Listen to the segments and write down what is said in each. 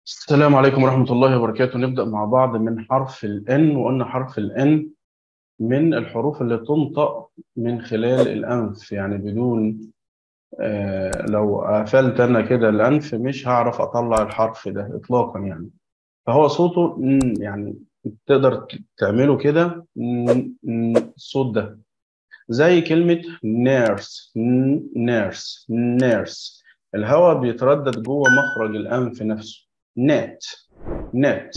السلام عليكم ورحمة الله وبركاته نبدأ مع بعض من حرف ال N وقلنا حرف ال N من الحروف اللي تنطق من خلال الأنف يعني بدون آه لو قفلت أنا كده الأنف مش هعرف أطلع الحرف ده إطلاقا يعني فهو صوته ن يعني تقدر تعمله كده ن- ن- الصوت ده زي كلمة nurse nurse nurse الهواء بيتردد جوه مخرج الأنف نفسه نت نت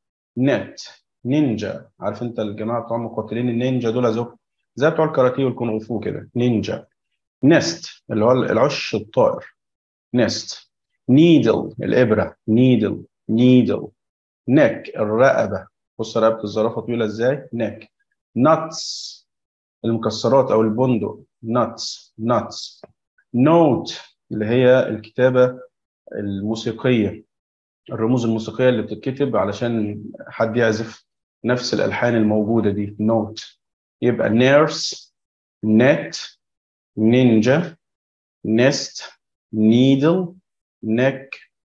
نت نينجا عارف انت الجماعه بتوع مقاتلين النينجا دول زي زي بتوع الكاراتيه والكونغ فو كده نينجا نست اللي هو العش الطائر نست نيدل الابره نيدل نيدل نك الرقبه بص رقبه الزرافه طويله ازاي نك نتس المكسرات او البندق نتس نتس نوت اللي هي الكتابه الموسيقيه الرموز الموسيقيه اللي بتتكتب علشان حد يعزف نفس الالحان الموجوده دي نوت يبقى نيرس نت نينجا نست نيدل نك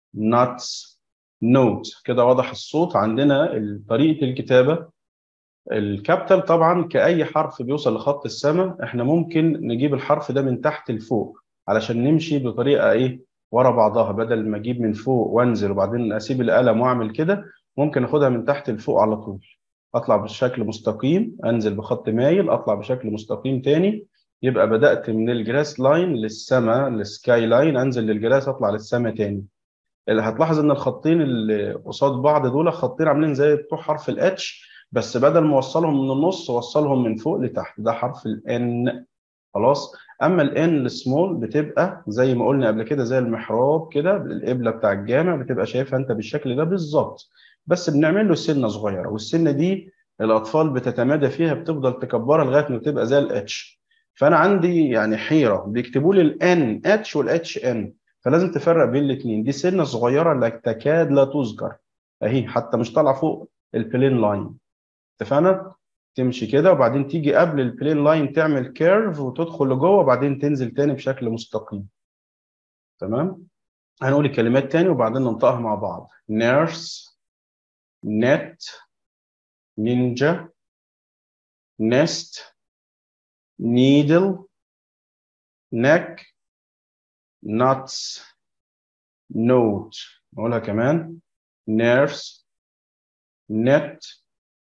نتس نوت كده واضح الصوت عندنا طريقه الكتابه الكابيتال طبعا كاي حرف بيوصل لخط السماء احنا ممكن نجيب الحرف ده من تحت لفوق علشان نمشي بطريقه ايه ورا بعضها بدل ما اجيب من فوق وانزل وبعدين اسيب القلم واعمل كده ممكن اخدها من تحت لفوق على طول اطلع بشكل مستقيم انزل بخط مايل اطلع بشكل مستقيم تاني يبقى بدات من الجراس لاين للسماء للسكاي لاين انزل للجراس اطلع للسماء تاني اللي هتلاحظ ان الخطين اللي قصاد بعض دول خطين عاملين زي بتوع حرف الاتش بس بدل ما اوصلهم من النص وصلهم من فوق لتحت ده حرف الان خلاص اما الان السمول بتبقى زي ما قلنا قبل كده زي المحراب كده القبله بتاع الجامع بتبقى شايفها انت بالشكل ده بالظبط بس بنعمل له سنه صغيره والسنه دي الاطفال بتتمادى فيها بتفضل تكبرها لغايه ما تبقى زي الاتش فانا عندي يعني حيره بيكتبوا لي الان اتش والاتش ان فلازم تفرق بين الاثنين دي سنه صغيره لا تكاد لا تذكر اهي حتى مش طالعه فوق البلين لاين اتفقنا تمشي كده وبعدين تيجي قبل البلين لاين تعمل كيرف وتدخل لجوه وبعدين تنزل تاني بشكل مستقيم تمام هنقول الكلمات تاني وبعدين ننطقها مع بعض nurse net ninja nest needle neck nuts note نقولها كمان nurse net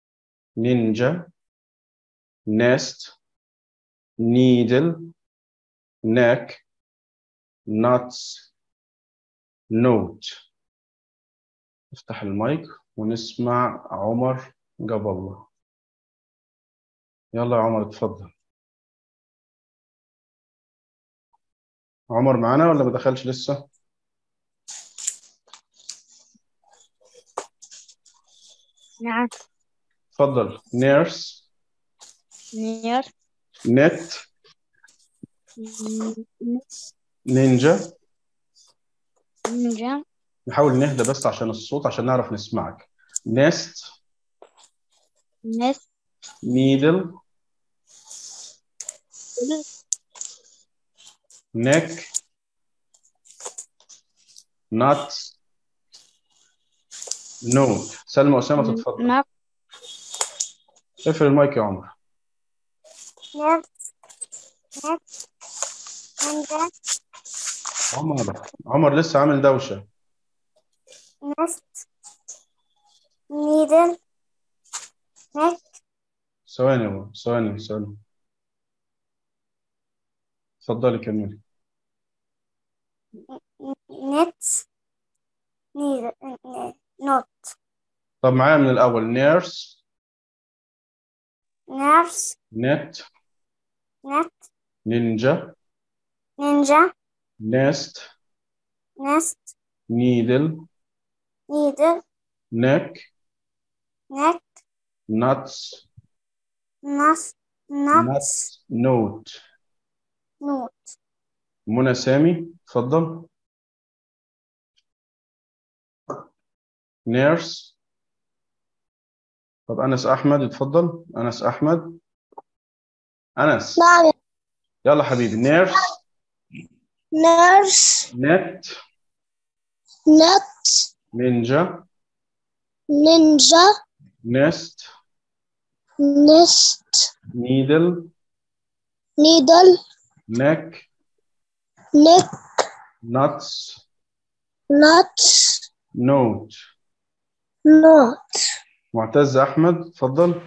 ninja nest needle neck nuts note افتح المايك ونسمع عمر جاب الله يلا يا عمر اتفضل عمر معانا ولا ما دخلش لسه نعم اتفضل نيرس نير نت نينجا نينجا نحاول نهدى بس عشان الصوت عشان نعرف نسمعك نست نس نيدل neck nut note سلمى أسامة تتفضل نق اقفل المايك يا عمر نس نس نينجا عمر عمر لسه عامل دوشة نست نيدل نك ثواني يا عمر ثواني ثواني اتفضلي كملي نت نيدل نوت طب معايا من الأول nurse نيرس net نت ninja نينجا nest نست needle نيدل neck نك nuts نس نتس nuts note نوت منى سامي اتفضل نيرس طب انس احمد اتفضل انس احمد انس نعم يلا حبيبي نيرس نيرس نت نت نينجا ninja, نست nest, نيدل needle, نك neck, نتس nuts, نوت knot. معتز أحمد اتفضل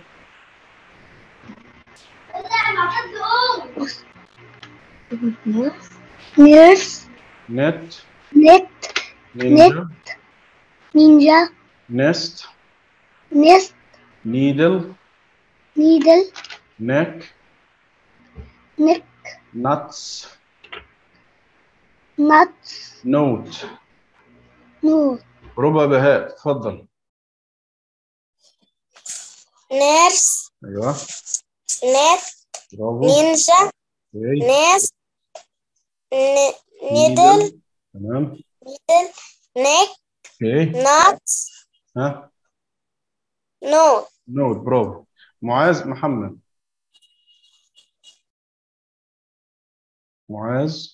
Nurse, نت net, نينجا ninja, نست nest, نيدل needle, نك neck, نتس nuts, نوت note. ربع بهاء اتفضل Nurse, ايوه net, برافو ninja, اوكي. nest, ne- نيدل. needle, تمام needle, neck, اوكي nuts, ها note. نوت برافو معاذ محمد معاذ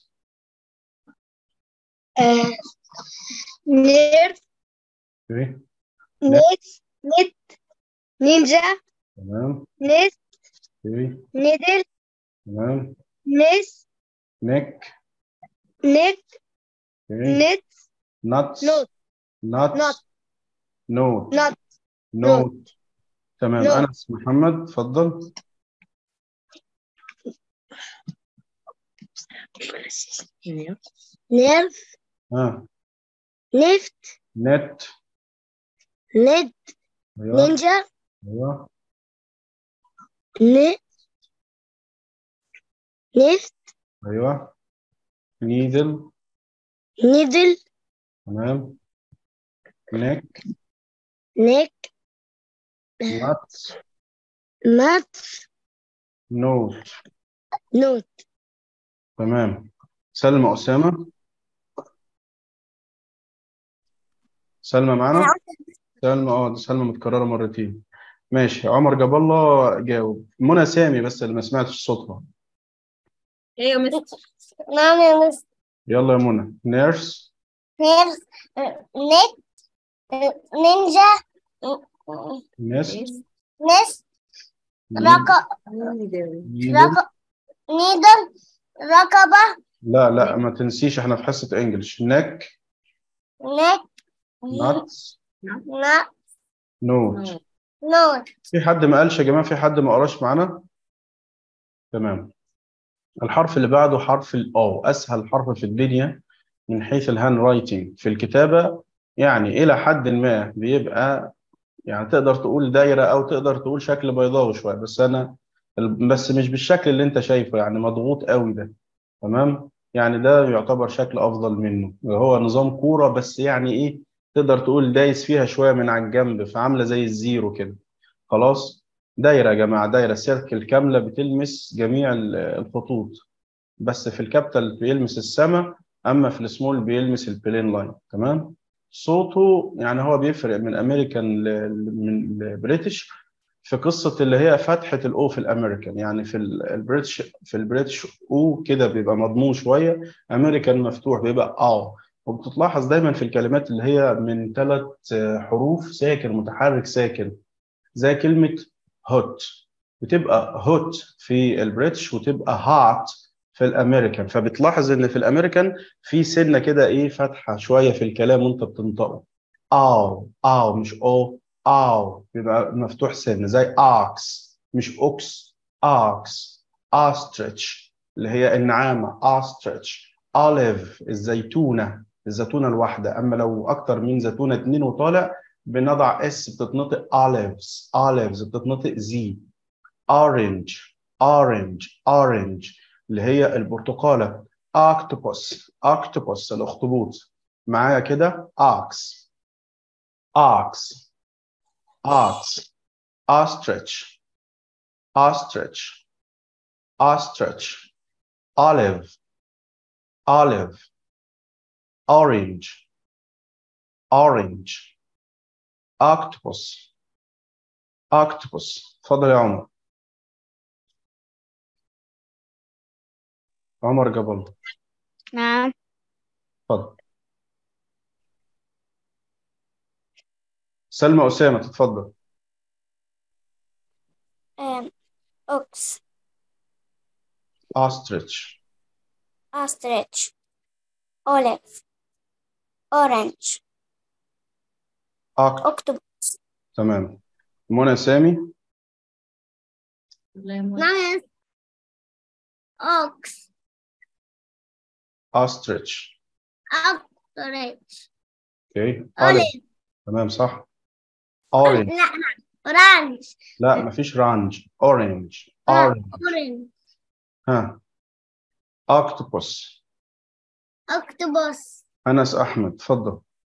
Uh, nerve, اوكي net, net, ninja, تمام nest, اوكي needle, تمام nest, نك neck, اوكي net, نتس note, نتس Not. نوت not. نوت تمام Note. انس محمد اتفضل nerve, ها lift, نت net, ايوه ninja, ايوه ne, lift, ايوه نيدل needle, تمام نك neck, نتس nuts, نوت note. تمام سلمى أسامة سلمى معانا سلمى اه دي سلمى متكررة مرتين ماشي عمر جاب الله جاوب منى سامي بس اللي ما سمعتش صوتها ايوه مستر نعم يا مس يلا يا منى نيرس nerve, net, ninja, نست nest, رق- نيدل رق- needle, رقبة, لا لا ما تنسيش احنا في حصة انجلش نك neck, نتس nut, نوت note. في حد ما قالش يا جماعة في حد ما قراش معانا تمام الحرف اللي بعده حرف الأو أسهل حرف في الدنيا من حيث الهاند رايتنج في الكتابة يعني إلى حد ما بيبقى يعني تقدر تقول دايرة أو تقدر تقول شكل بيضاوي شوية بس أنا بس مش بالشكل اللي أنت شايفه يعني مضغوط قوي ده تمام يعني ده يعتبر شكل أفضل منه هو نظام كورة بس يعني إيه تقدر تقول دايس فيها شوية من على الجنب فعاملة زي الزيرو كده خلاص دايرة يا جماعة دايرة سيركل كاملة بتلمس جميع ال- الخطوط بس في الكابيتال بيلمس السما أما في السمول بيلمس البلين لاين تمام صوته يعني هو بيفرق من أمريكان ل- ل- من البريتش في قصة اللي هي فتحة الأو في الأمريكان يعني في ال- البريتش في البريتش أو كده بيبقى مضمون شوية أمريكان مفتوح بيبقى أو وبتلاحظ دايما في الكلمات اللي هي من ثلاث حروف ساكن متحرك ساكن زي كلمة هوت بتبقى هوت في البريتش وتبقى هات في الامريكان فبتلاحظ ان في الامريكان في سنه كده ايه فتحه شويه في الكلام وانت بتنطقه او او مش او او بيبقى مفتوح سن زي اكس مش اوكس اكس استريتش اللي هي النعامه استريتش اوليف الزيتونه الزيتونه الواحده اما لو اكتر من زيتونه اتنين وطالع بنضع اس بتتنطق اوليفز اوليفز بتتنطق زي اورنج اورنج اورنج اللي هي البرتقاله اكتوبوس اكتوبوس الاخطبوط معايا كده اكس اكس اكس ostrich ostrich ostrich olive olive orange orange octopus octopus اتفضل يا عمر عمر جبل نعم اتفضل سلمى أسامة تتفضل um, ox ostrich ostrich olive orange oct octopus تمام منى سامي نعم ox ostrich ostrich اوكي olive olive تمام صح orange لا orange لا مفيش رانج orange آه، orange orange ها octopus octopus أنس أحمد تفضل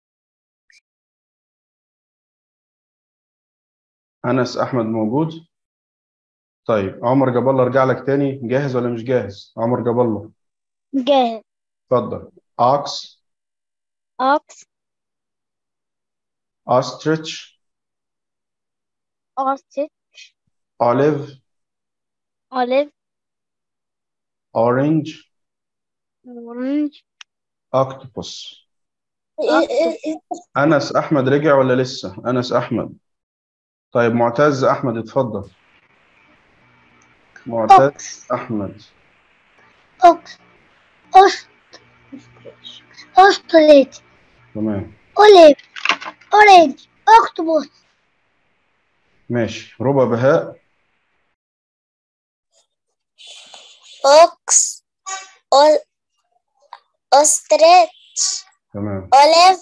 أنس أحمد موجود طيب عمر جاب الله ارجع لك تاني جاهز ولا مش جاهز عمر جاب الله جاهز اتفضل ox ox ostrich ostrich olive olive orange orange octopus أنس أحمد رجع ولا لسه أنس أحمد طيب معتز أحمد اتفضل معتز أحمد ox ostrich ostrich تمام olive orange octopus ماشي ربع بهاء ox ol ostrich تمام olive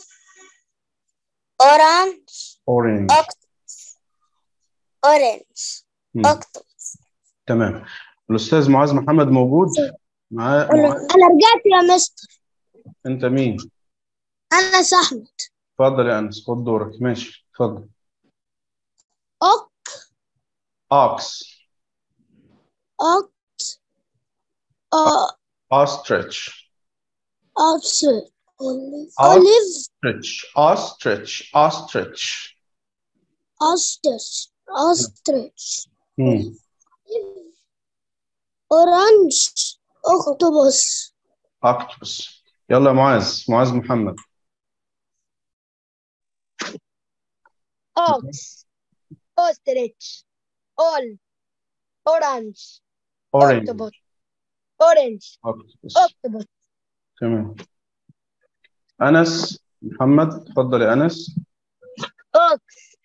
orange orange octopus orange مم. octopus تمام الأستاذ معاذ محمد موجود معاه انا معاذ. أنا رجعت يا مستر أنت مين انا احمد اتفضل يا أنس خد دورك ماشي اتفضل اوك ox اوكس ostrich اوكس Ox- اوليف ostrich ostrich ostrich اوسترش اوستريتش مم. اورانج اكتوبوس octopus يلا يا معاذ معاذ محمد اوكس اوستريتش اول اورانج orange اورانج octopus اوكتوبوس تمام أنس محمد اتفضل يا أنس اوكس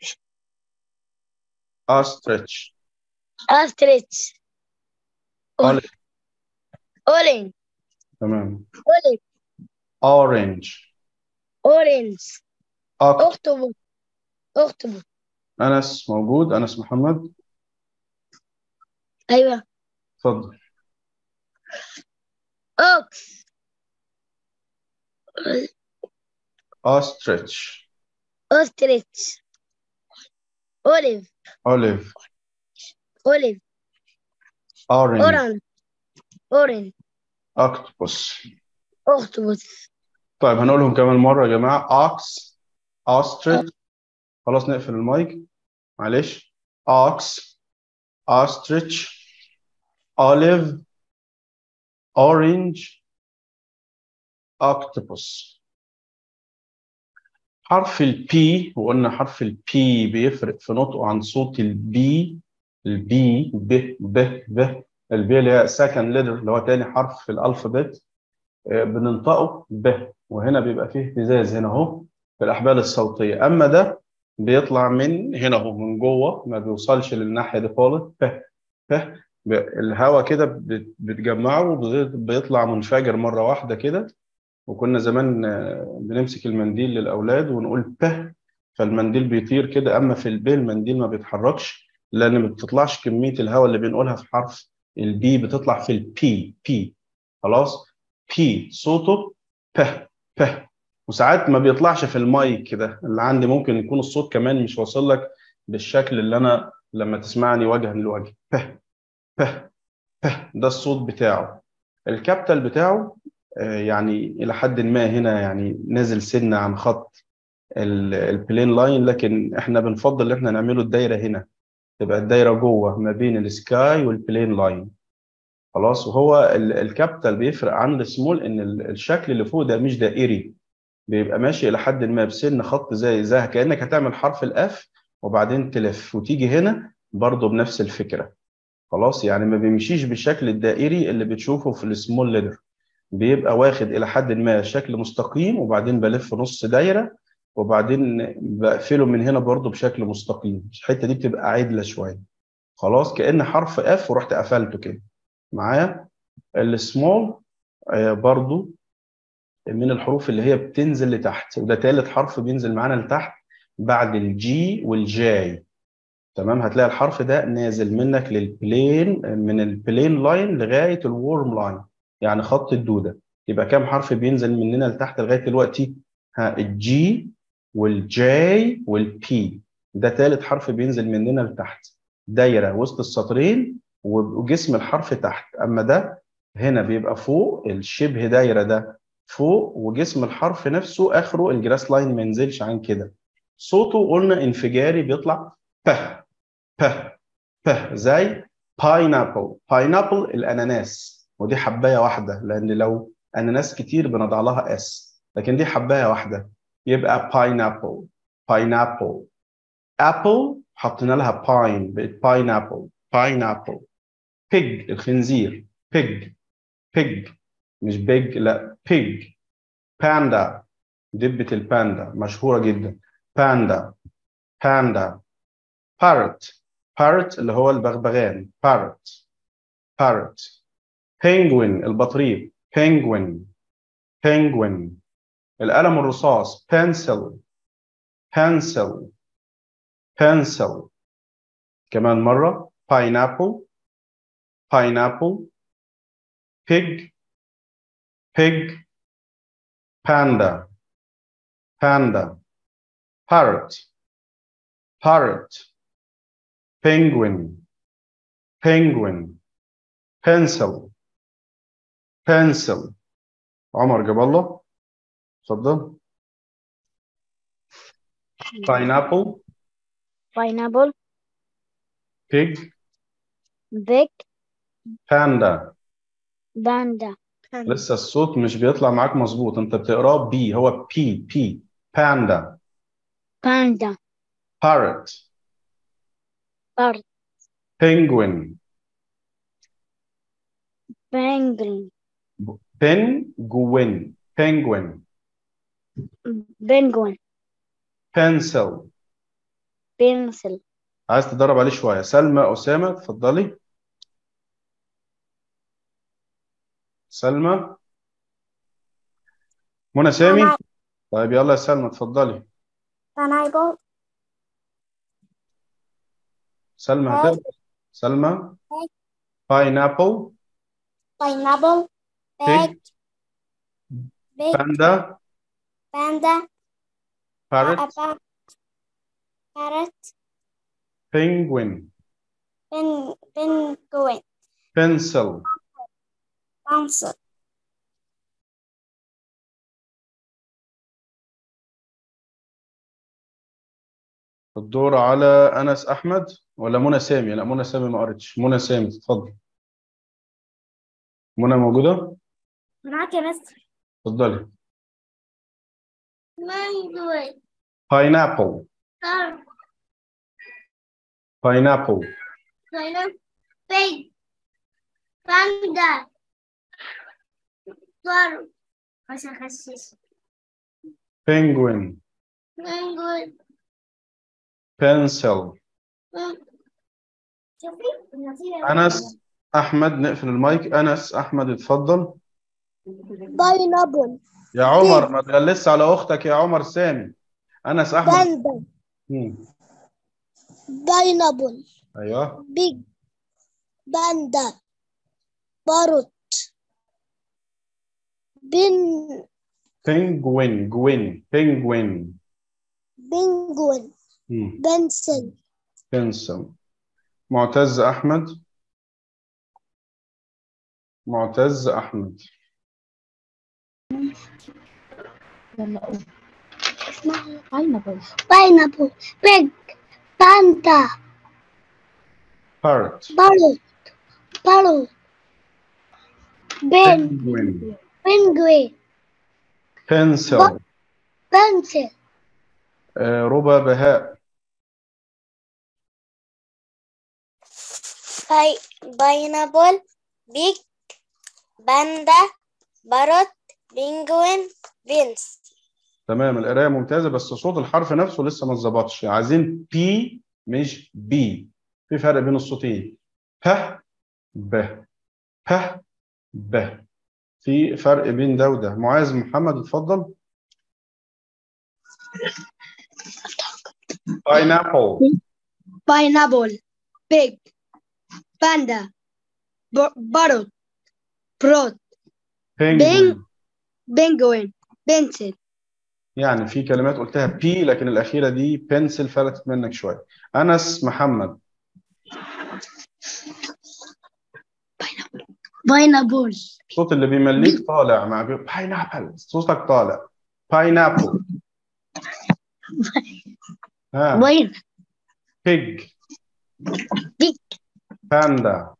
ostrich اوستريتش Olive. اولين تمام اولين orange اورانج Oct- اكتوبوس اكتوبوس أنس موجود أنس محمد ايوه اتفضل اوكس ostrich اوستريتش اوليف olive اوليف orange اورانج اورانج octopus اكتوبوس طيب هنقولهم كمان مرة يا جماعة ox ostrich خلاص نقفل المايك معلش ox ostrich olive orange octopus حرف البي وقلنا حرف البي بيفرق في نطقه عن صوت البي البي ب ب ب البي اللي هي second letter اللي هو تاني حرف في الألفابت آه، بننطقه ب وهنا بيبقى فيه اهتزاز هنا اهو في الأحبال الصوتية أما ده بيطلع من هنا اهو من جوه ما بيوصلش للناحية دي خالص ب ب ب- الهواء كده بت- بتجمعه وبيطلع منفجر مرة واحدة كده وكنا زمان آه، بنمسك المنديل للأولاد ونقول ب فالمنديل بيطير كده أما في الب المنديل ما بيتحركش لأن ما بتطلعش كمية الهواء اللي بنقولها في حرف البي بتطلع في البي بي خلاص بي صوته ب ب وساعات ما بيطلعش في المايك كده اللي عندي ممكن يكون الصوت كمان مش واصل لك بالشكل اللي أنا لما تسمعني وجها لوجه ب ب ب ده الصوت بتاعه الكابيتال بتاعه آه، يعني إلى حد ما هنا يعني نازل سنة عن خط ال- البلين لاين لكن احنا بنفضل ان احنا نعمله الدايرة هنا تبقى الدايرة جوه ما بين السكاي والبلين لاين خلاص وهو ال- الكابيتال بيفرق عن السمول ان ال- الشكل اللي فوق ده مش دائري بيبقى ماشي الى حد ما بسن خط زي زي كانك هتعمل حرف الاف وبعدين تلف وتيجي هنا برضه بنفس الفكره خلاص يعني ما بيمشيش بالشكل الدائري اللي بتشوفه في السمول ليدر بيبقى واخد الى حد ما شكل مستقيم وبعدين بلف نص دايره وبعدين بقفله من هنا برضه بشكل مستقيم الحته دي بتبقى عدله شويه خلاص كأن حرف اف ورحت قفلته كده معايا السمول آه، برضو من الحروف اللي هي بتنزل لتحت وده ثالث حرف بينزل معانا لتحت بعد الجي والجاي تمام هتلاقي الحرف ده نازل منك للبلين من البلين لاين لغايه الورم لاين يعني خط الدوده يبقى كام حرف بينزل مننا لتحت لغايه دلوقتي ها الجي والجاي والبي ده ثالث حرف بينزل مننا لتحت دايره وسط السطرين وجسم الحرف تحت اما ده هنا بيبقى فوق الشبه دايره ده فوق وجسم الحرف نفسه اخره الجراس لاين ما ينزلش عن كده صوته قلنا انفجاري بيطلع ب ب ب زي باينابل باينابل الاناناس ودي حبايه واحده لان لو اناناس كتير بنضع لها اس لكن دي حبايه واحده يبقى باينابل باينابل ابل حطينا لها باين بقت باينابل باينابل بيج الخنزير بيج بيج مش بيج لا بيج باندا دبة الباندا مشهورة جدا باندا باندا بارت بارت اللي هو البغبغان بارت بارت بينجوين البطريق بينجوين بينجوين القلم الرصاص pencil pencil pencil كمان مرة pineapple pineapple pig pig panda panda parrot parrot penguin penguin pencil pencil عمر جاب الله اتفضل pineapple pineapple pig big panda panda لسه الصوت مش بيطلع معاك مظبوط انت بتقراه بي هو بي بي panda panda parrot bird penguin penguin penguin penguin penguin pencil pencil عايز تدرب عليه شوية سلمى أسامة اتفضلي سلمى منى سامي طيب يلا يا سلمى اتفضلي pineapple سلمى هتقدر سلمى pineapple pineapple pig big panda panda parrot parrot penguin pen penguin pencil pencil الدور على أنس أحمد ولا منى سامي لا منى سامي ما قريتش منى سامي اتفضل منى موجودة معاك يا مستر اتفضلي mango pineapple pineapple pig panda ضرب عشان اخسس penguin mango pencil شوفي النتيجة أنس أحمد نقفل المايك أنس أحمد اتفضل باينابل يا عمر ما تغلسش على أختك يا عمر سامي أنس أحمد باندا مم. باينابل أيوه بيج باندا باروت بن penguin جوين penguin بنجوين مم. بنسل pencil معتز أحمد معتز أحمد باينابل بيج باندا parrot باروت باروت بن penguin بنجوين pencil pencil آه، ربى بهاء pineapple big panda parrot penguin beans تمام القرايه ممتازه بس صوت الحرف نفسه لسه ما اتظبطش عايزين بي مش بي في فرق بين الصوتين ه ب ه ب في فرق بين ده وده معاذ محمد اتفضل باينابل pineapple, pig, panda, b- parrot, prot, بينجوين penguin, pencil, يعني في كلمات قلتها بي لكن الأخيرة دي بنسل فلتت منك شوية أنس محمد pineapple, الصوت اللي بيمليك طالع مع باينابل صوتك طالع باينابل ها pine, بيج Pig. باندا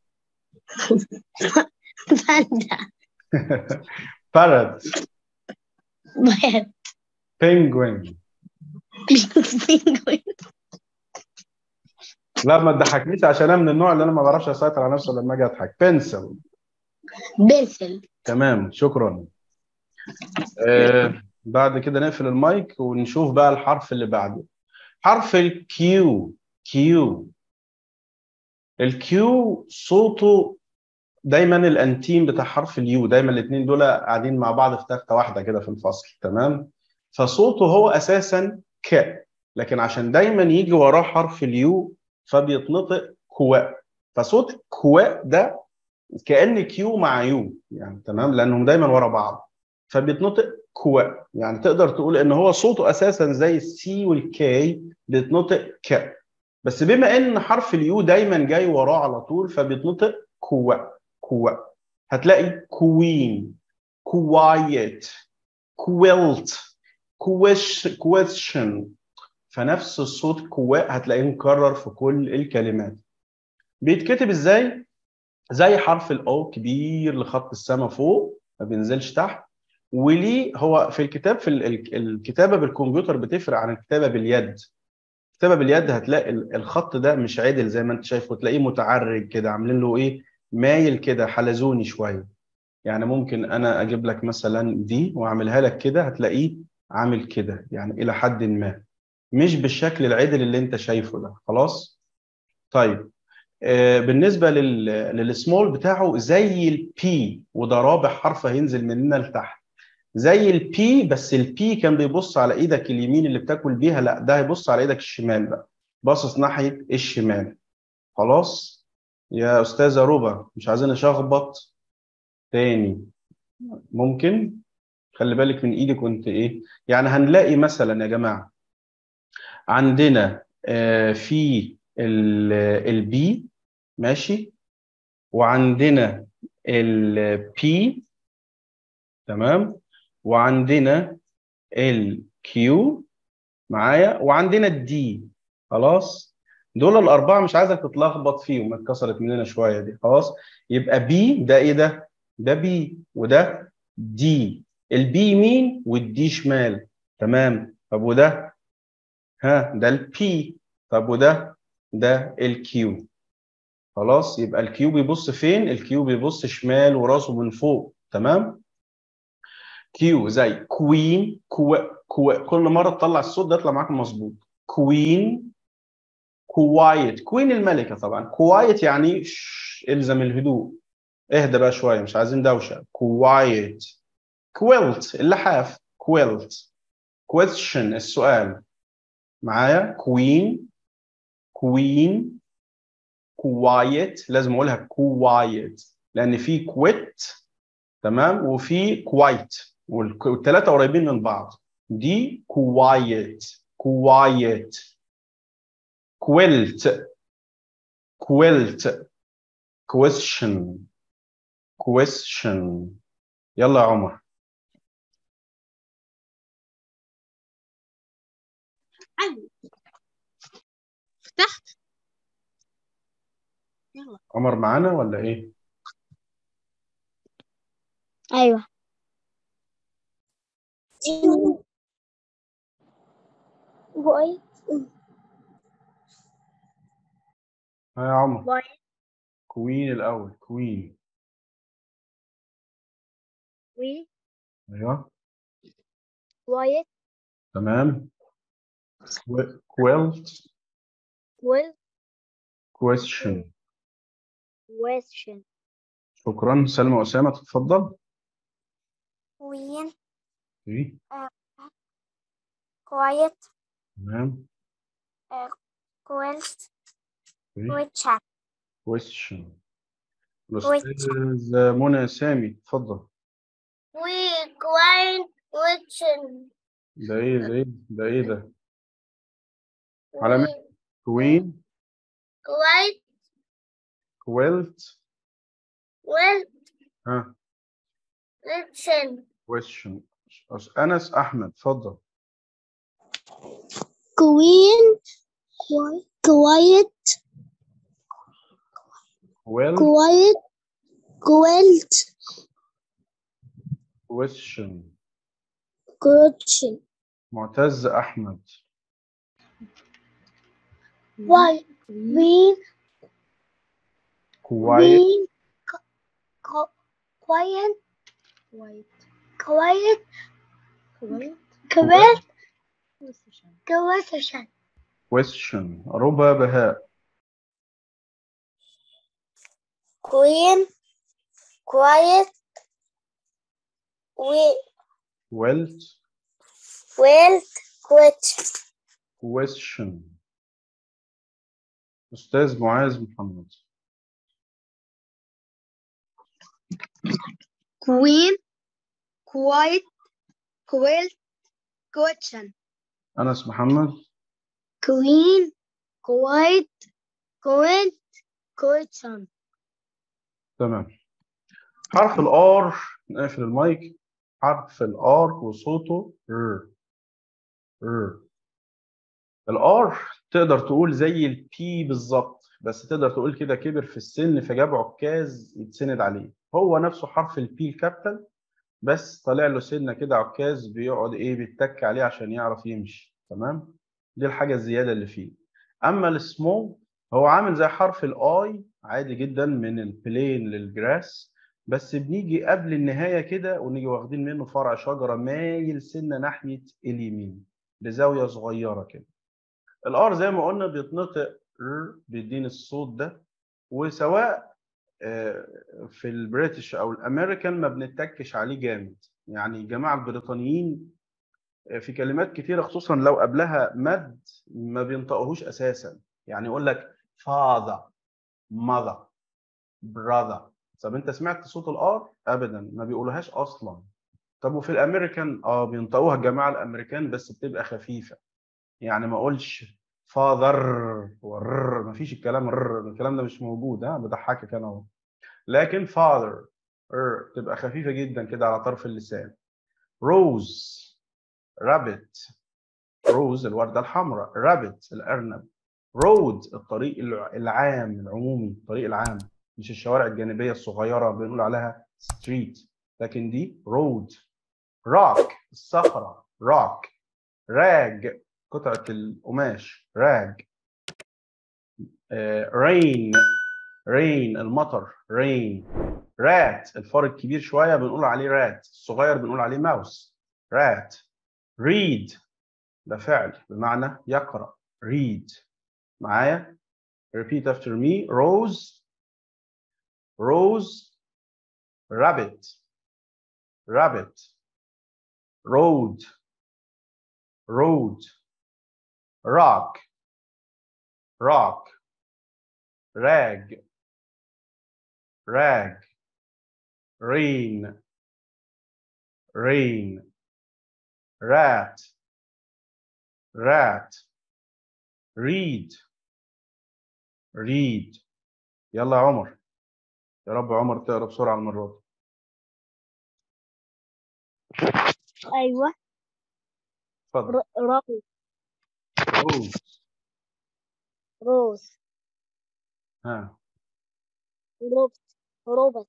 panda, بارت bear, بينجوين penguin, لا ما تضحكنيش عشان انا من النوع اللي انا ما بعرفش اسيطر على نفسي لما اجي اضحك بنسل pencil, تمام شكرا آه بعد كده نقفل المايك ونشوف بقى الحرف اللي بعده حرف الكيو كيو الكيو صوته دايما الانتيم بتاع حرف اليو دايما الاثنين دول قاعدين مع بعض في تخته واحده كده في الفصل تمام فصوته هو اساسا ك لكن عشان دايما يجي وراه حرف اليو فبيتنطق كواء فصوت كواء ده كأن كيو مع يو يعني تمام لانهم دايما ورا بعض فبيتنطق كواء يعني تقدر تقول ان هو صوته اساسا زي السي والكي بيتنطق ك بس بما ان حرف اليو دايما جاي وراه على طول فبيتنطق كواء كواء هتلاقي كوين كوايت كويلت كويش كويشن فنفس الصوت كواء هتلاقيه مكرر في كل الكلمات بيتكتب ازاي زي حرف الاو كبير لخط السما فوق ما بينزلش تحت وليه هو في الكتاب في ال- ال- الكتابه بالكمبيوتر بتفرق عن الكتابه باليد الكتابه باليد هتلاقي ال- الخط ده مش عدل زي ما انت شايف وتلاقيه متعرج كده عاملين له ايه مايل كده حلزوني شويه يعني ممكن انا اجيب لك مثلا دي واعملها لك كده هتلاقيه عامل كده يعني الى حد ما مش بالشكل العدل اللي انت شايفه ده خلاص طيب آه، بالنسبه لل للسمول بتاعه زي البي وده رابع حرف هينزل مننا لتحت زي البي بس البي كان بيبص على ايدك اليمين اللي بتاكل بيها لا ده هيبص على ايدك الشمال بقى باصص ناحيه الشمال خلاص يا استاذه ربا مش عايزين نشخبط تاني ممكن خلي بالك من ايدك وانت ايه يعني هنلاقي مثلا يا جماعه عندنا آه، في البي ماشي وعندنا البي تمام وعندنا الكيو معايا وعندنا الدي خلاص دول الاربعه مش عايزك تتلخبط فيهم اتكسرت مننا شويه دي خلاص يبقى بي ده ايه ده ده بي وده دي البي يمين والدي شمال تمام طب وده ها ده البي طب وده ده الكيو خلاص يبقى الكيو بيبص فين الكيو بيبص شمال وراسه من فوق تمام كيو زي كوين كو كو كل مره تطلع الصوت ده يطلع معاك مظبوط كوين كوايت كوين الملكه طبعا كوايت يعني شش، الزم الهدوء اهدى بقى شويه مش عايزين دوشه كوايت كويلت اللحاف كويلت كويستشن السؤال معايا كوين كوين كوايت لازم اقولها كوايت لان في كويت تمام وفي كوايت والثلاثه قريبين من بعض دي كوايت كوايت كويلت كويلت question question يلا يا عمر فتحت يلا عمر معانا ولا ايه أيوة وايت ها يا عمر وايت كوين الأول كوين وي أيوه وايت تمام كويلت ويل question question شكرا سلمى أسامة تتفضل queen إيه، quiet تمام quilt إيه، question question الأستاذ منى سامي تفضل we quiet question ده إيه ده إيه ده إيه ده علامة كوين quiet كويلت well ها question question أس- أنس أحمد تفضل Queen, quiet, well quiet, quilt, question question. معتز أحمد Why? Queen, quiet queen, co- quiet, quiet, quiet, quiet, question. question ربى بهاء queen quiet we welt well question question أستاذ معاذ محمد Queen, quiet, quilt, question. أنس محمد Queen, quiet, quilt, question. تمام حرف الآر نقفل المايك حرف الآر وصوته ر ر الآر تقدر تقول زي البي بالظبط بس تقدر تقول كده كبر في السن فجاب عكاز يتسند عليه هو نفسه حرف البي الكابيتال بس طالع له سنه كده عكاز بيقعد ايه بيتك عليه عشان يعرف يمشي تمام دي الحاجه الزياده اللي فيه اما السمول هو عامل زي حرف الاي عادي جدا من البلين للجراس بس بنيجي قبل النهايه كده ونيجي واخدين منه فرع شجره مايل سنه ناحيه اليمين بزاويه صغيره كده الار زي ما قلنا بيتنطق ر بيديني الصوت ده وسواء آه، في البريتش او الامريكان ما بنتكش عليه جامد يعني الجماعه البريطانيين آه، في كلمات كتيره خصوصا لو قبلها مد ما بينطقوهوش اساسا يعني يقول لك father mother brother طب انت سمعت صوت الار ابدا ما بيقولوهاش اصلا طب وفي الامريكان اه بينطقوها الجماعه الامريكان بس بتبقى خفيفه يعني ما اقولش فاذر ور ما فيش الكلام ر الكلام ده مش موجود ها بضحكك انا اهو لكن father ر تبقى خفيفه جدا كده على طرف اللسان روز رابت روز الورده الحمراء رابت الارنب رود الطريق الع- العام العمومي الطريق العام مش الشوارع الجانبيه الصغيره بنقول عليها ستريت لكن دي رود روك الصخره روك راج قطعه القماش راج رين رين المطر رين رات الفار الكبير شويه بنقول عليه رات الصغير بنقول عليه ماوس رات ريد ده فعل بمعنى يقرأ read معايا repeat after me rose rose rabbit rabbit road road rock rock rag rag rain rain rat rat read read يلا يا عمر يا رب يا عمر تقرا بسرعه المره دي أيوة اتفضل روز روز روز ها روبت روبت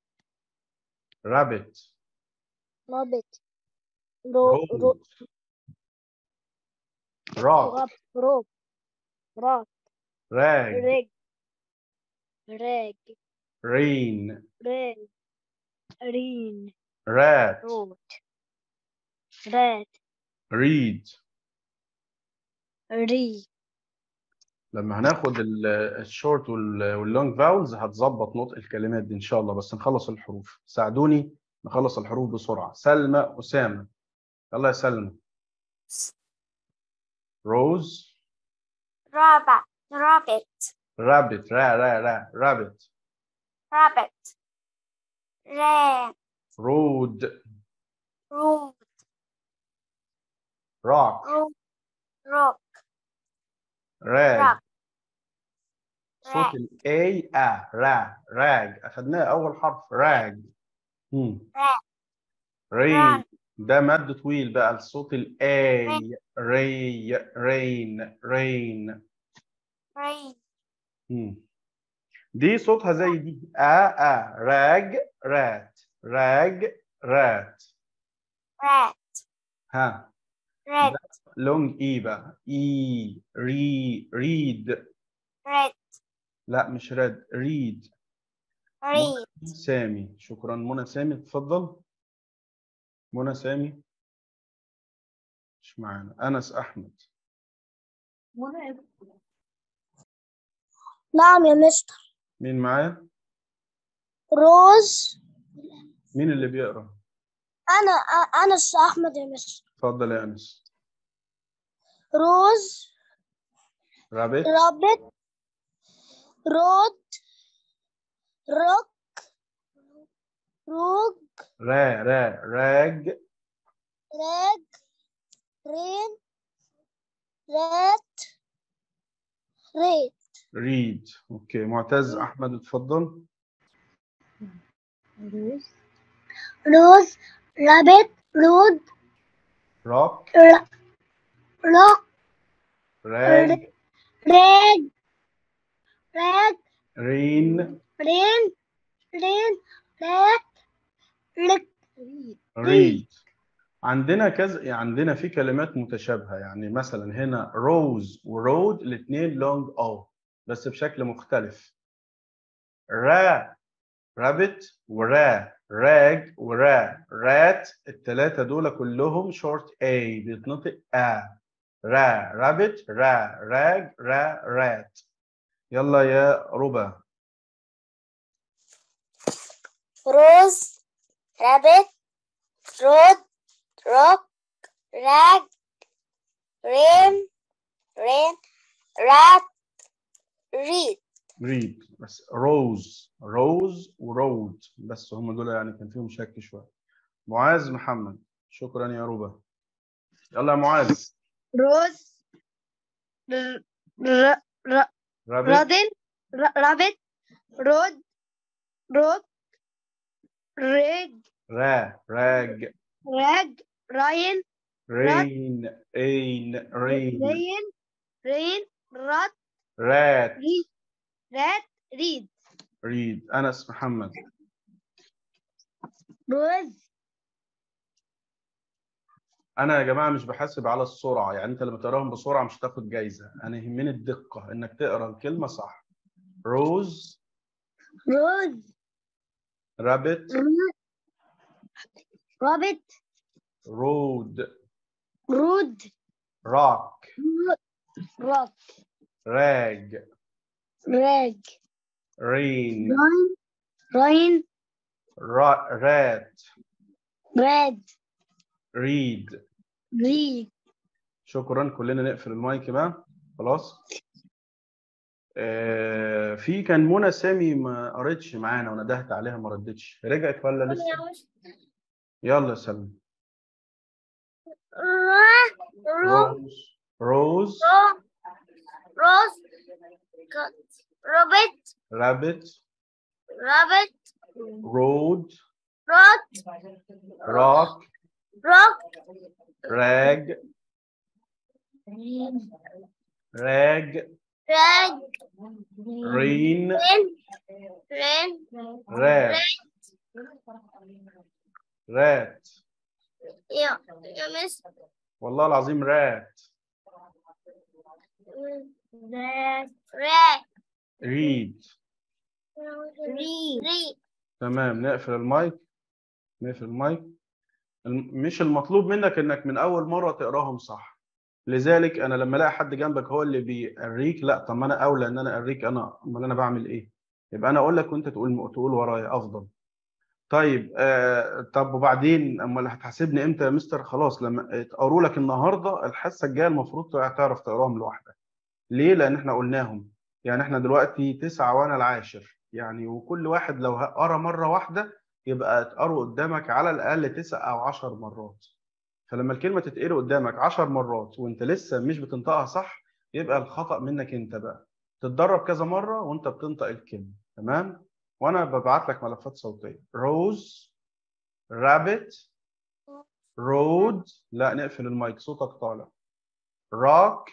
رابت روبت رو رو روز rock رب روب راك rag رج راج rain ريل رين rat روت رات read ري لما هناخد الشورت واللونج فاولز هتظبط نطق الكلمات دي ان شاء الله بس نخلص الحروف ساعدوني نخلص الحروف بسرعه سلمى اسامه يلا يا سلمى روز رابع رابت رابت را را را رابت رابت ران رود رود روك روك روك راج راك صوت راج ال A A را راج أخدناه أول حرف راج هم. راج رين ران ده مد طويل بقى الصوت ال A ري رين رين رين هم. دي صوتها زي دي آ آ راج رات راج رات رات ها ريد لونج إي بقى إي ري ريد ريد لا مش رد ريد ريد سامي شكرا منى سامي تفضل منى سامي مش معانا انس احمد نعم يا مستر مين معايا روز مين اللي بيقرا أنا أنس أحمد يا مستر اتفضل يا انس روز رابت رابط رود روك روج را را راج راج رين رات ريت ريد اوكي معتز احمد اتفضل روز رابط رود روك روك راج راج راج رين رين رين رات رك ريد عندنا كذا عندنا في كلمات متشابهه يعني مثلا هنا روز ورود الاثنين لونج او بس بشكل مختلف را رابت ورا راج ورا رات الثلاثه دول كلهم شورت اي بيتنطق ا را رابت را راج را رات يلا يا ربا روز رابط رود روك راج رين رين رات ريد ريد بس روز روز ورود بس هم دول يعني كان فيهم شك شويه معاذ محمد شكرا يا ربا يلا يا معاذ روز ر- ر- ر- رابط رادن ر- رابط رود روك ريج را راج راج راين رين اين رين رين رين رات رات ريد رات ريد ريد انس محمد روز انا يا جماعه مش بحاسب على السرعه يعني انت لما تقراهم بسرعه مش هتاخد جايزه انا يهمني الدقه انك تقرا الكلمه صح روز روز رابت رابط رود رود روك روك راج راج رين راين راين را- رات راد ريد ريد شكرا كلنا نقفل المايك بقى خلاص آه في كان منى سامي ما قريتش معانا وندهت عليها ما ردتش رجعت ولا لسه يلا يا سلمى روز روز روز روبت رابت رابط رود روت روك روك راج راج راج رين رين رين رات رات يا يا مس والله العظيم رات red red read read تمام نقفل المايك نقفل المايك الم- مش المطلوب منك انك من اول مره تقراهم صح لذلك انا لما الاقي حد جنبك هو اللي بيوريك لا طب ما انا اولى ان انا اوريك انا امال انا بعمل ايه يبقى انا اقول لك وانت تقول تقول ورايا افضل طيب آه طب وبعدين امال هتحاسبني امتى يا مستر خلاص لما اتقروا لك النهارده الحصه الجايه المفروض تعرف تقراهم لوحدك ليه لان احنا قلناهم يعني احنا دلوقتي تسعة وانا العاشر يعني وكل واحد لو قرا مره واحده يبقى اتقروا قدامك على الاقل تسع او عشر مرات فلما الكلمه تتقري قدامك عشر مرات وانت لسه مش بتنطقها صح يبقى الخطا منك انت بقى تتدرب كذا مره وانت بتنطق الكلمه تمام وانا ببعت لك ملفات صوتيه روز رابت رود لا نقفل المايك صوتك طالع روك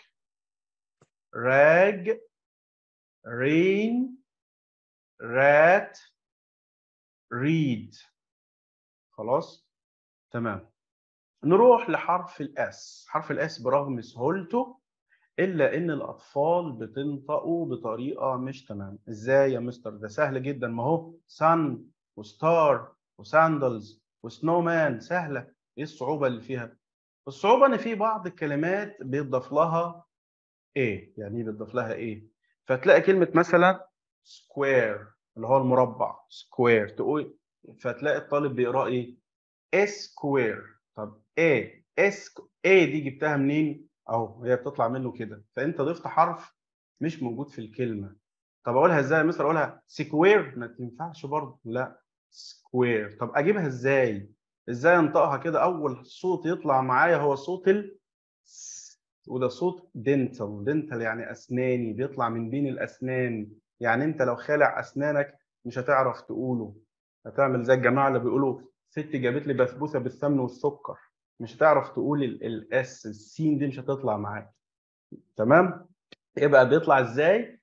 راج رين رات ريد خلاص تمام نروح لحرف الاس حرف الاس برغم سهولته الا ان الاطفال بتنطقه بطريقه مش تمام ازاي يا مستر ده سهل جدا ما هو سان وستار وساندلز وسنو مان سهله ايه الصعوبه اللي فيها الصعوبه ان في بعض الكلمات بيضاف لها ايه يعني ايه بيضاف لها ايه فتلاقي كلمه مثلا سكوير اللي هو المربع سكوير تقول فتلاقي الطالب بيقرا ايه سكوير طب ايه اس ايه دي جبتها منين اهو هي بتطلع منه كده فانت ضفت حرف مش موجود في الكلمه طب اقولها ازاي مثلا اقولها سكوير ما تنفعش برضه لا سكوير طب اجيبها ازاي ازاي انطقها كده اول صوت يطلع معايا هو صوت ال س، وده صوت دنتال دنتال يعني اسناني بيطلع من بين الاسنان يعني انت لو خالع اسنانك مش هتعرف تقوله هتعمل زي الجماعه اللي بيقولوا ست جابت لي بسبوسه بالسمن والسكر مش هتعرف تقول الاس السين دي مش هتطلع معاك تمام يبقى بيطلع ازاي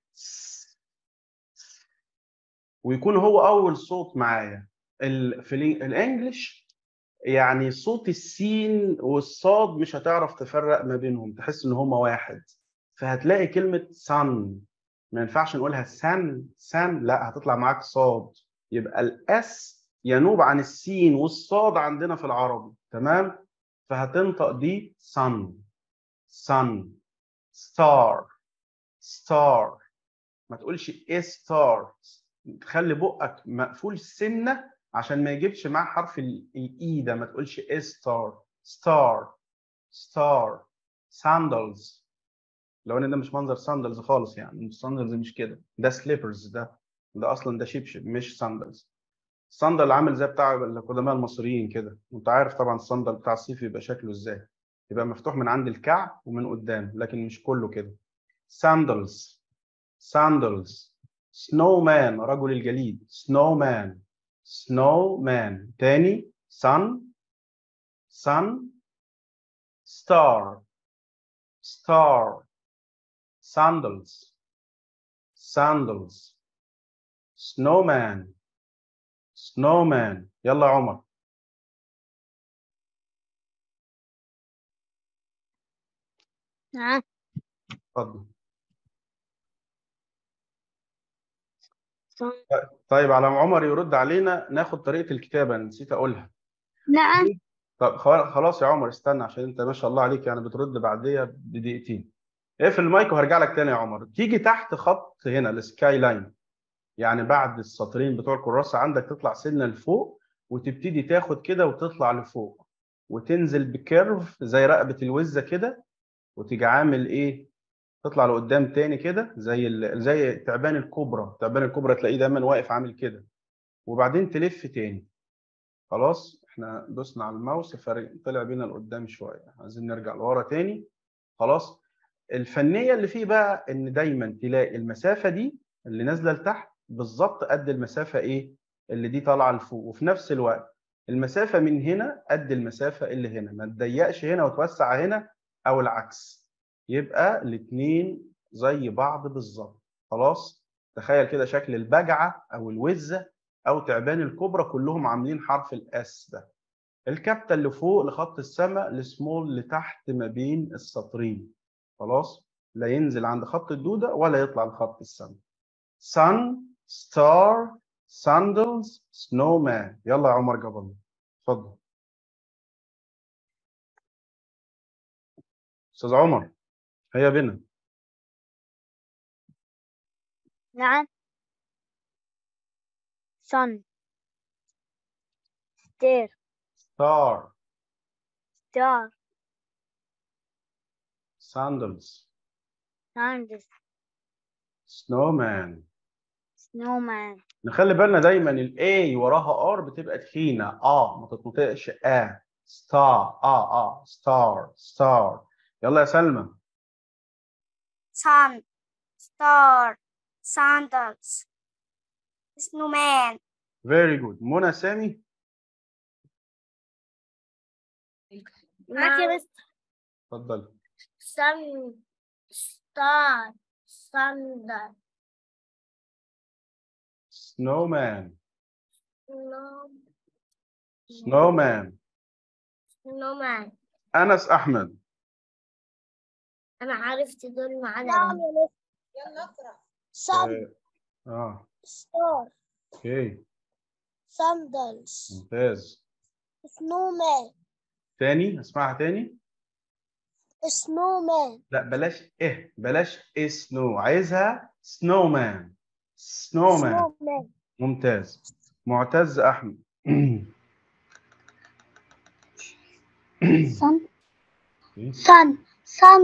ويكون هو اول صوت معايا ال- في الإن- الانجليش يعني صوت السين والصاد مش هتعرف تفرق ما بينهم تحس ان هما واحد فهتلاقي كلمة sun ما ينفعش نقولها سن سن لا هتطلع معاك صاد يبقى الاس ينوب عن السين والصاد عندنا في العربي تمام فهتنطق دي sun sun star star ما تقولش a star تخلي بقك مقفول سنه عشان ما يجيبش معاه حرف الاي ده ما تقولش a star star star sandals لو ان ده مش منظر ساندلز خالص يعني الساندلز مش كده ده سليبرز ده ده اصلا ده شبشب مش ساندلز الصندل عامل زي بتاع القدماء المصريين كده وانت عارف طبعا الصندل بتاع الصيف يبقى شكله ازاي يبقى مفتوح من عند الكعب ومن قدام لكن مش كله كده sandals sandals snowman رجل الجليد snowman snowman تاني sun sun star star sandals sandals snowman snowman يلا يا عمر نعم اتفضل صن طيب على ما عمر يرد علينا ناخد طريقة الكتابة نسيت أقولها نعم طب خلا- خلاص يا عمر استنى عشان أنت ما شاء الله عليك يعني بترد بعديها بدقيقتين اقفل المايك وهرجع لك تاني يا عمر تيجي تحت خط هنا السكاي لاين يعني بعد السطرين بتوع الكراسة عندك تطلع سنة لفوق وتبتدي تاخد كده وتطلع لفوق وتنزل بكيرف زي رقبة الوزة كده وتيجي عامل ايه تطلع لقدام تاني كده زي ال... زي تعبان الكوبرا تعبان الكوبرا تلاقيه دايما واقف عامل كده وبعدين تلف تاني خلاص احنا دوسنا على الماوس فرق طلع بينا لقدام شويه عايزين نرجع لورا تاني خلاص الفنيه اللي فيه بقى ان دايما تلاقي المسافه دي اللي نازله لتحت بالظبط قد المسافه ايه اللي دي طالعه لفوق وفي نفس الوقت المسافه من هنا قد المسافه اللي هنا ما تضيقش هنا وتوسع هنا او العكس يبقى الاثنين زي بعض بالظبط خلاص تخيل كده شكل البجعه او الوزه او تعبان الكبرى كلهم عاملين حرف الاس ده الكابتة اللي فوق لخط السماء السمول اللي تحت ما بين السطرين خلاص لا ينزل عند خط الدودة ولا يطلع لخط السماء sun star sandals snowman يلا يا عمر جبل اتفضل استاذ عمر هيا بنا نعم sun stair star star sandals sandals snowman snowman نخلي بالنا دايما الاي وراها ار بتبقى تخينه اه ما تتنطقش ا ستار اه اه ستار ستار يلا يا سلمى sun star sandals snowman فيري جود منى سامي معاك يا مستر اتفضلي sun star sandal snowman snow snowman snowman انس احمد انا عرفت دول معانا اه آه، star اوكي sandals ممتاز snowman تاني اسمعها تاني snowman لا بلاش اه بلاش سنو عايزها snowman snowman snowman ممتاز معتز احمد sun sun sun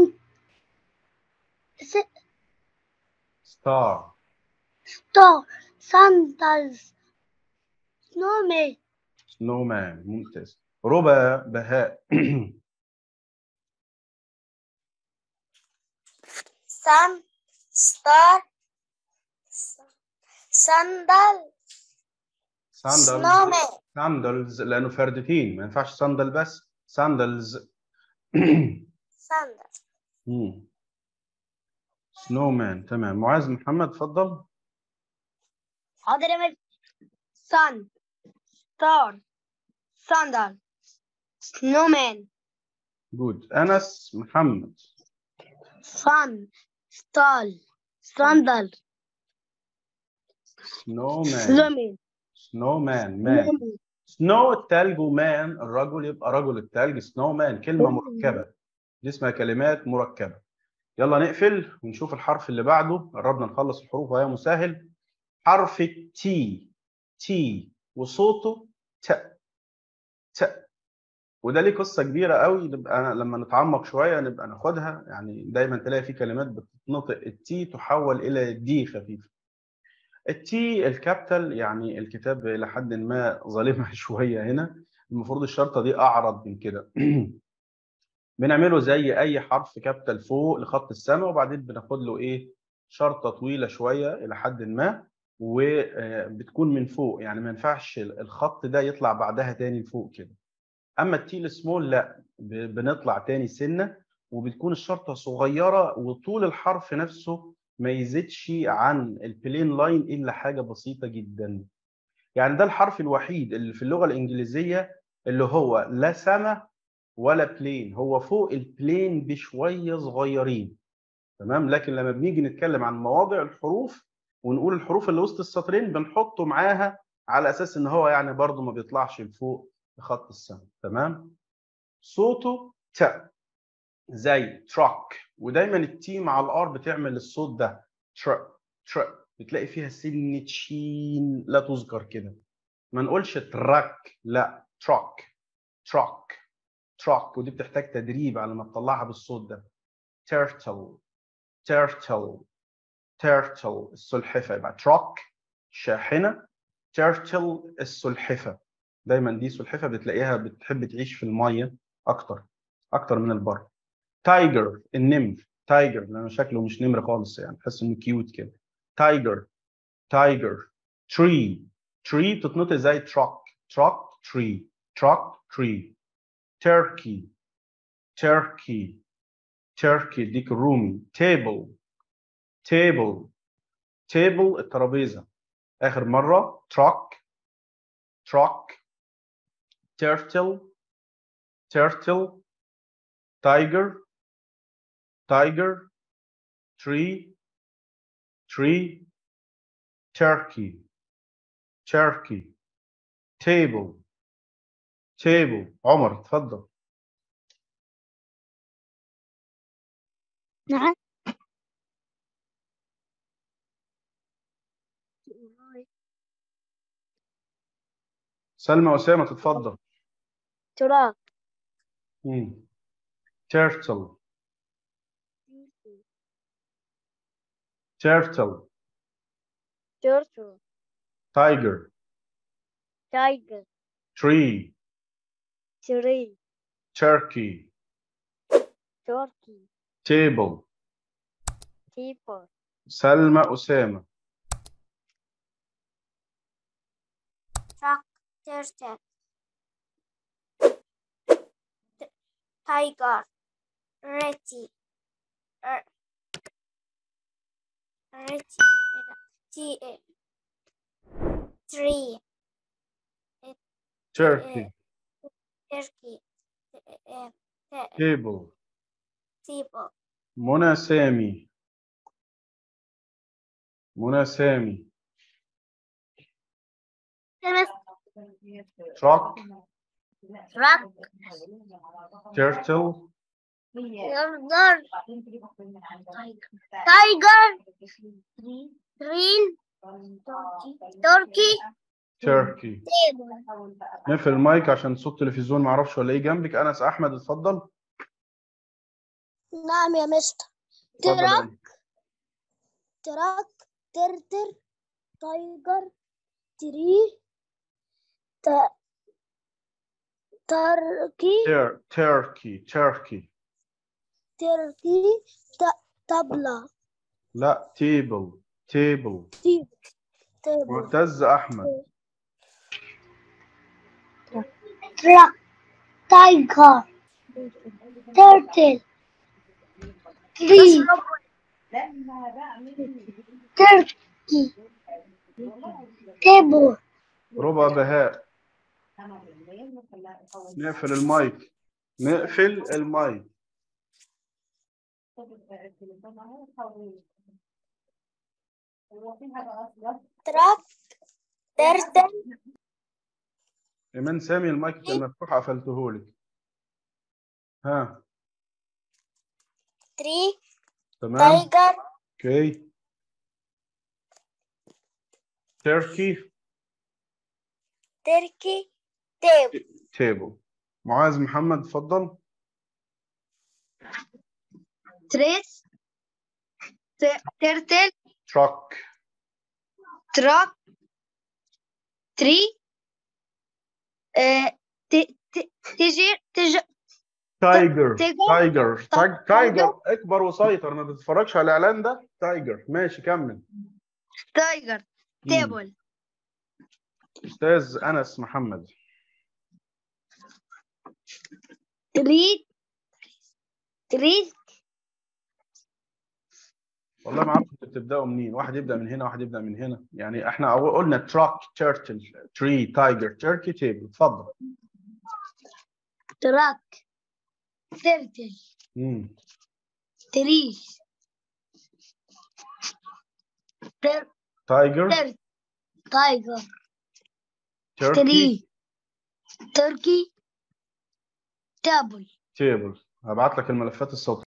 ستار star sandals snowman snowman ممتاز ربى بهاء sun star sandal ساندلز snowman ساندلز لانه فردتين ما ينفعش ساندل بس ساندلز sandal سنومان تمام معاذ محمد اتفضل حاضر يا مستر sun star sandal snowman جود انس محمد sun star sandal سنومان snowman سنومان مان سنو التلج ومان الرجل يبقى رجل التلج سنو مان كلمة مركبة دي اسمها كلمات مركبة يلا نقفل ونشوف الحرف اللي بعده قربنا نخلص الحروف وهي مسهل حرف التي تي وصوته ت ت وده ليه قصة كبيرة قوي نبقى لما نتعمق شوية نبقى ناخدها يعني دايما تلاقي في كلمات بتتنطق التي تحول إلى دي خفيفة التي الكابيتال يعني الكتاب إلى حد ما ظالمها شوية هنا المفروض الشرطة دي أعرض من كده بنعمله زي أي حرف كابيتال فوق لخط السماء وبعدين بناخد له إيه شرطة طويلة شوية إلى حد ما وبتكون من فوق يعني ما ينفعش الخط ده يطلع بعدها تاني لفوق كده أما التي السمول لا ب- بنطلع تاني سنة وبتكون الشرطة صغيرة وطول الحرف نفسه ما يزيدش عن البلين لاين الا حاجه بسيطه جدا يعني ده الحرف الوحيد اللي في اللغه الانجليزيه اللي هو لا سما ولا بلين هو فوق البلين بشويه صغيرين تمام لكن لما بنيجي نتكلم عن مواضع الحروف ونقول الحروف اللي وسط السطرين بنحطه معاها على اساس ان هو يعني برضه ما بيطلعش لفوق لخط السما تمام صوته ت زي تراك ودايما التي مع الار بتعمل الصوت ده تر تر بتلاقي فيها سنة شين لا تذكر كده ما نقولش تراك لا تراك تراك تراك ودي بتحتاج تدريب على ما تطلعها بالصوت ده تيرتل تيرتل تيرتل السلحفة يبقى تراك شاحنة تيرتل السلحفة دايما دي سلحفة بتلاقيها بتحب تعيش في المية أكتر أكتر من البر تايجر النمر تايجر لانه شكله مش نمر خالص يعني تحس انه كيوت كده تايجر تايجر تري تري بتتنطق زي تراك تراك تري تراك تري تركي تركي تركي ديك الرومي تيبل تيبل تيبل الترابيزه اخر مره تراك تراك تيرتل تيرتل تايجر تايجر tree tree turkey turkey table table عمر اتفضل نعم سلمى أسامة تتفضل تراب مم. turtle turtle turtle tiger tiger tree tree turkey turkey table people سلمى أسامة truck, turtle, T- tiger, ratty, er, ratty, T, tree, turkey turkey, uh, uh, table table, منى سامي منى سامي truck truck turtle tiger tiger green turkey turkey table نقفل المايك عشان صوت التلفزيون معرفش ولا ايه جنبك انس احمد اتفضل نعم يا مستر اتفضل يا أنس. تراك ترتر تايجر تري ت... تركي Tur- turkey turkey تركي ت... طبلة لا table table تيب تيبل معتز احمد truck tiger turtle tree turkey table ربع بهاء نقفل المايك نقفل المايك تراك ترتل ايمان سامي المايك كان مفتوح قفلته لك ها تري تمام تايجر اوكي تركي تركي تيب تيبل معاذ محمد اتفضل trace turtle تراك truck tree آه، ت- ت- تجر تج تايجر تيجر. تايجر تا- تايجر اكبر وسيطر ما بتتفرجش على الاعلان ده تايجر ماشي كمل tiger مم. table استاذ انس محمد tree tree والله ما عارف انتوا بتبداوا منين واحد يبدا من هنا واحد يبدا من هنا يعني احنا أول قلنا تراك تيرتل تري تايجر تركي تيبل اتفضل truck turtle مم. tree tur- تايجر tur- tiger تركي tree turkey table تيبل هبعت لك الملفات الصوتيه